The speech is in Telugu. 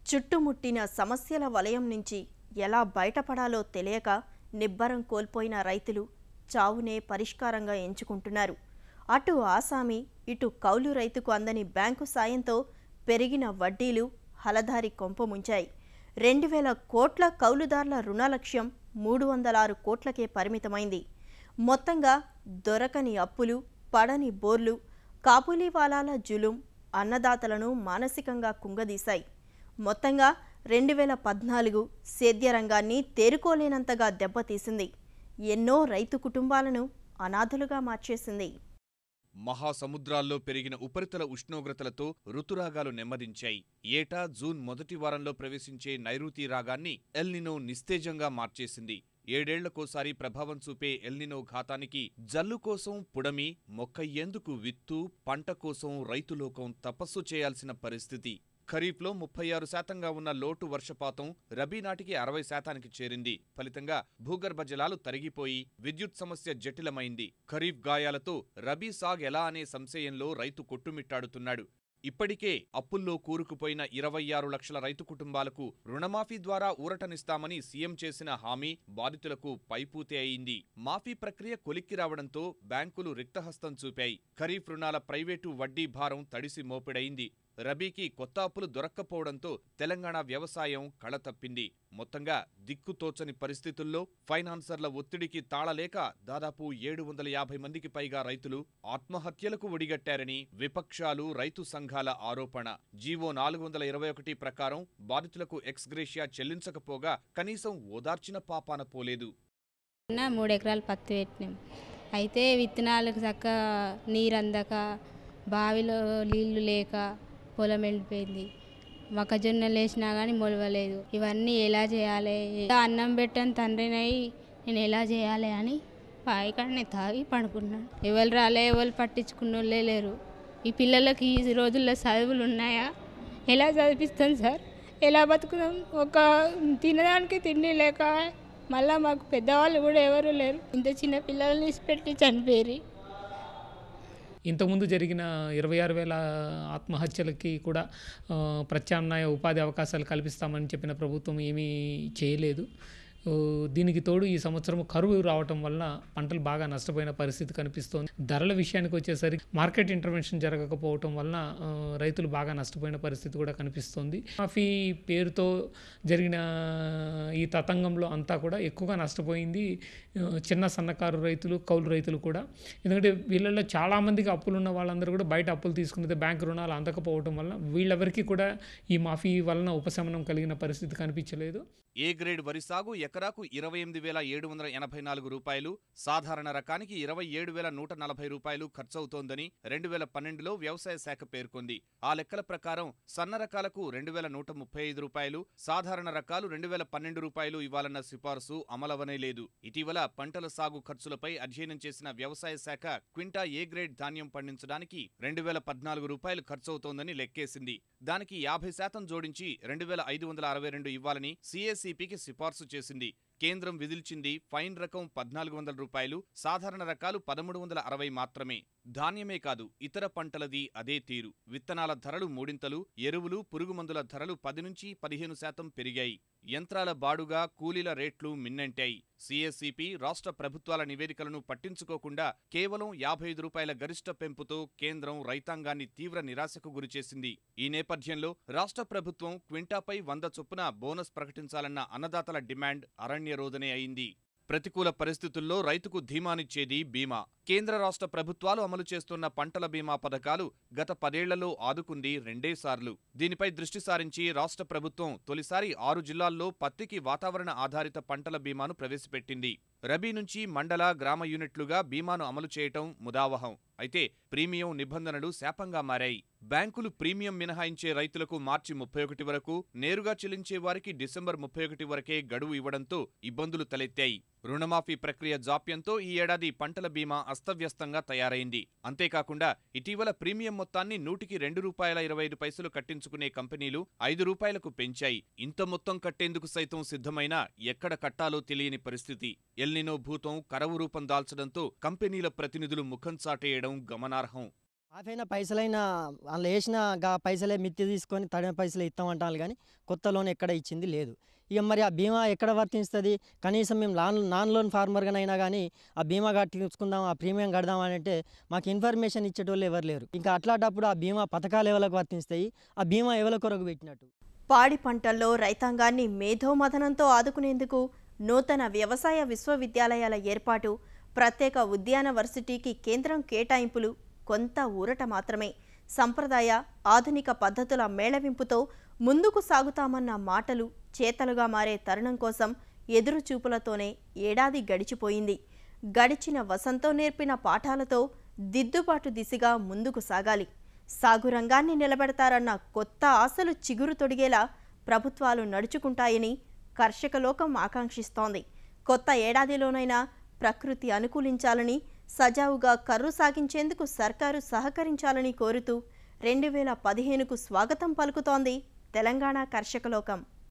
చుట్టుముట్టిన సమస్యల వలయం నుంచి ఎలా బయటపడాలో తెలియక నిబ్బరం కోల్పోయిన రైతులు చావునే పరిష్కారంగా ఎంచుకుంటున్నారు అటు ఆసామి ఇటు కౌలు రైతుకు అందని బ్యాంకు సాయంతో పెరిగిన వడ్డీలు హలధారి కొంప ముంచాయి రెండు వేల కోట్ల కౌలుదారుల రుణ లక్ష్యం మూడు వందల ఆరు కోట్లకే పరిమితమైంది మొత్తంగా దొరకని అప్పులు పడని బోర్లు కాబూలీవాలాల జులుం అన్నదాతలను మానసికంగా కుంగదీశాయి మొత్తంగా రెండు వేల పద్నాలుగు సేద్య రంగాన్ని తేరుకోలేనంతగా దెబ్బతీసింది ఎన్నో రైతు కుటుంబాలను అనాథలుగా మార్చేసింది మహాసముద్రాల్లో పెరిగిన ఉపరితల ఉష్ణోగ్రతలతో ఋతురాగాలు నెమ్మదించాయి ఏటా జూన్ మొదటి వారంలో ప్రవేశించే నైరుతి రాగాన్ని ఎల్నినో నిస్తేజంగా మార్చేసింది ఏడేళ్లకోసారి ప్రభావం చూపే ఎల్నినో ఘాతానికి జల్లు కోసం పుడమి మొక్కయ్యేందుకు విత్తు పంట కోసం రైతులోకం తపస్సు చేయాల్సిన పరిస్థితి ఖరీఫ్లో ముప్పై ఆరు శాతంగా ఉన్న లోటు వర్షపాతం రబీ నాటికి అరవై శాతానికి చేరింది ఫలితంగా భూగర్భ జలాలు తరిగిపోయి విద్యుత్ సమస్య జటిలమైంది ఖరీఫ్ గాయాలతో రబీ సాగ్ ఎలా అనే సంశయంలో రైతు కొట్టుమిట్టాడుతున్నాడు ఇప్పటికే అప్పుల్లో కూరుకుపోయిన ఇరవై ఆరు లక్షల రైతు కుటుంబాలకు రుణమాఫీ ద్వారా ఊరటనిస్తామని సీఎం చేసిన హామీ బాధితులకు పైపూతే అయింది మాఫీ ప్రక్రియ కొలిక్కి రావడంతో బ్యాంకులు రిక్తహస్తం చూపాయి ఖరీఫ్ రుణాల ప్రైవేటు వడ్డీ భారం తడిసి మోపిడైంది రబీకి కొత్త అప్పులు దొరక్కపోవడంతో తెలంగాణ వ్యవసాయం కళతప్పింది మొత్తంగా దిక్కుతోచని పరిస్థితుల్లో ఫైనాన్సర్ల ఒత్తిడికి తాళలేక దాదాపు ఏడు వందల యాభై మందికి పైగా రైతులు ఆత్మహత్యలకు ఒడిగట్టారని విపక్షాలు రైతు సంఘాల ఆరోపణ జీవో నాలుగు వందల ఇరవై ఒకటి ప్రకారం బాధితులకు ఎక్స్గ్రేషియా చెల్లించకపోగా కనీసం ఓదార్చిన పాపాన పోలేదు ఉన్న మూడు ఎకరాలు పత్తి పెట్టినాం అయితే విత్తనాలకు చక్క నీరు అందక బావిలో నీళ్లు లేక పొలం ఎండిపోయింది మొక్కజొన్నలు వేసినా కానీ మొలవలేదు ఇవన్నీ ఎలా చేయాలి అన్నం పెట్టని తండ్రినై నేను ఎలా చేయాలి అని పాయికాడనే తాగి పడుకున్నాను ఎవరు రాలే ఎవరు పట్టించుకున్న వాళ్ళే లేరు ఈ పిల్లలకి ఈ రోజుల్లో చదువులు ఉన్నాయా ఎలా చదివిస్తాం సార్ ఎలా బతుకుదాం ఒక తినడానికి తిండి లేక మళ్ళా మాకు పెద్దవాళ్ళు కూడా ఎవరు లేరు ఇంత చిన్న పిల్లల్ని ఇసిపెట్టి చనిపోయి ఇంతకుముందు జరిగిన ఇరవై ఆరు వేల ఆత్మహత్యలకి కూడా ఆ, ప్రత్యామ్నాయ ఉపాధి అవకాశాలు కల్పిస్తామని చెప్పిన ప్రభుత్వం ఏమీ చేయలేదు ఓ, దీనికి తోడు ఈ సంవత్సరం కరువు రావటం వల్ల పంటలు బాగా నష్టపోయిన పరిస్థితి కనిపిస్తోంది ధరల విషయానికి వచ్చేసరికి మార్కెట్ ఇంటర్వెన్షన్ జరగకపోవటం వలన ఆ, రైతులు బాగా నష్టపోయిన పరిస్థితి కూడా కనిపిస్తోంది మాఫీ పేరుతో జరిగిన ఈ తతంగంలో అంతా కూడా ఎక్కువగా నష్టపోయింది ఆ, చిన్న సన్నకారు రైతులు కౌలు రైతులు కూడా ఎందుకంటే వీళ్ళల్లో చాలామందికి అప్పులు ఉన్న వాళ్ళందరూ కూడా బయట అప్పులు తీసుకున్నది బ్యాంక్ రుణాలు అందకపోవటం వల్ల వీళ్ళెవరికి కూడా ఈ మాఫీ వలన ఉపశమనం కలిగిన పరిస్థితి కనిపించలేదు ఏ గ్రేడ్ వరి సాగు ఎకరాకు ఇరవై ఎనిమిది వేల ఏడు వందల ఎనభై నాలుగు రూపాయలు సాధారణ రకానికి ఇరవై ఏడు వేల నూట నలభై రూపాయలు ఖర్చవుతోందని రెండు వేల పన్నెండులో వ్యవసాయ శాఖ పేర్కొంది ఆ లెక్కల ప్రకారం సన్న రకాలకు రెండు వేల నూట ముప్పై ఐదు రూపాయలు సాధారణ రకాలు రెండు వేల పన్నెండు రూపాయలు ఇవ్వాలన్న సిఫార్సు అమలవనే లేదు ఇటీవల పంటల సాగు ఖర్చులపై అధ్యయనం చేసిన వ్యవసాయ శాఖ క్వింటా ఏ గ్రేడ్ ధాన్యం పండించడానికి రెండు వేల పద్నాలుగు రూపాయలు ఖర్చవుతోందని లెక్కేసింది దానికి యాభై శాతం జోడించి రెండు వేల ఐదు వందల అరవై రెండు ఇవ్వాలని సిఎస్సిపికి సిఫార్సు చేసింది కేంద్రం విధిల్చింది ఫైన్ రకం పద్నాలుగు వందల రూపాయలు సాధారణ రకాలు పదమూడు వందల అరవై మాత్రమే ధాన్యమే కాదు ఇతర పంటలది అదే తీరు విత్తనాల ధరలు మూడింతలు ఎరువులు పురుగుమందుల ధరలు పది నుంచి పదిహేను శాతం పెరిగాయి యంత్రాల బాడుగా కూలీల రేట్లు మిన్నంటాయి సిఎస్సిపి రాష్ట్ర ప్రభుత్వాల నివేదికలను పట్టించుకోకుండా కేవలం యాభై ఐదు రూపాయల గరిష్ట పెంపుతో కేంద్రం రైతాంగాన్ని తీవ్ర నిరాశకు గురిచేసింది ఈ నేపథ్యంలో రాష్ట్ర ప్రభుత్వం క్వింటాపై వంద చొప్పున బోనస్ ప్రకటించాలన్న అన్నదాతల డిమాండ్ అరణ్యరోదనే అయింది ప్రతికూల పరిస్థితుల్లో రైతుకు ధీమానిచ్చేది బీమా కేంద్ర రాష్ట్ర ప్రభుత్వాలు అమలు చేస్తున్న పంటల బీమా పథకాలు గత పదేళ్లలో ఆదుకుంది రెండేసార్లు దీనిపై దృష్టి సారించి రాష్ట్ర ప్రభుత్వం తొలిసారి ఆరు జిల్లాల్లో పత్తికి వాతావరణ ఆధారిత పంటల బీమాను ప్రవేశపెట్టింది రబీ నుంచి మండల గ్రామ యూనిట్లుగా బీమాను అమలు చేయటం ముదావహం అయితే ప్రీమియం నిబంధనలు శాపంగా మారాయి బ్యాంకులు ప్రీమియం మినహాయించే రైతులకు మార్చి ముప్పై ఒకటి వరకు నేరుగా చెల్లించే వారికి డిసెంబర్ ముప్పై ఒకటి వరకే గడువు ఇవ్వడంతో ఇబ్బందులు తలెత్తాయి రుణమాఫీ ప్రక్రియ జాప్యంతో ఈ ఏడాది పంటల బీమా అస్తవ్యస్తంగా తయారైంది అంతేకాకుండా ఇటీవల ప్రీమియం మొత్తాన్ని నూటికి రెండు రూపాయల ఇరవై ఐదు పైసలు కట్టించుకునే కంపెనీలు ఐదు రూపాయలకు పెంచాయి ఇంత మొత్తం కట్టేందుకు సైతం సిద్ధమైనా ఎక్కడ కట్టాలో తెలియని పరిస్థితి ఎల్నినో భూతం కరవు రూపం దాల్చడంతో కంపెనీల ప్రతినిధులు ముఖం చాటేయడం గమనార్హం ఆఫైన పైసలైనా అందులో వేసిన గా పైసలే మిత్తి తీసుకొని తడిన పైసలు ఇస్తామంటారు కానీ కొత్త లోన్ ఎక్కడ ఇచ్చింది లేదు ఇక మరి ఆ బీమా ఎక్కడ వర్తిస్తుంది కనీసం మేము లాన్ నాన్ లోన్ ఫార్మర్గానైనా కానీ ఆ బీమా కట్టించుకుందాం ఆ ప్రీమియం కడదాం అని అంటే మాకు ఇన్ఫర్మేషన్ ఇచ్చేటోళ్ళు ఎవరు లేరు ఇంకా అట్లాంటప్పుడు ఆ బీమా పథకాలు ఎవరికి వర్తిస్తాయి ఆ బీమా ఎవరి కొరకు పెట్టినట్టు పాడి పంటల్లో రైతాంగాన్ని మేధోమథనంతో ఆదుకునేందుకు నూతన వ్యవసాయ విశ్వవిద్యాలయాల ఏర్పాటు ప్రత్యేక ఉద్యాన వర్సిటీకి కేంద్రం కేటాయింపులు కొంత ఊరట మాత్రమే సంప్రదాయ ఆధునిక పద్ధతుల మేళవింపుతో ముందుకు సాగుతామన్న మాటలు చేతలుగా మారే తరుణం కోసం ఎదురుచూపులతోనే ఏడాది గడిచిపోయింది గడిచిన వసంతం నేర్పిన పాఠాలతో దిద్దుబాటు దిశగా ముందుకు సాగాలి సాగు రంగాన్ని నిలబెడతారన్న కొత్త ఆశలు చిగురు తొడిగేలా ప్రభుత్వాలు నడుచుకుంటాయని కర్షక లోకం ఆకాంక్షిస్తోంది కొత్త ఏడాదిలోనైనా ప్రకృతి అనుకూలించాలని సజావుగా కర్రు సాగించేందుకు సర్కారు సహకరించాలని కోరుతూ రెండు వేల పదిహేనుకు స్వాగతం పలుకుతోంది తెలంగాణ కర్షక లోకం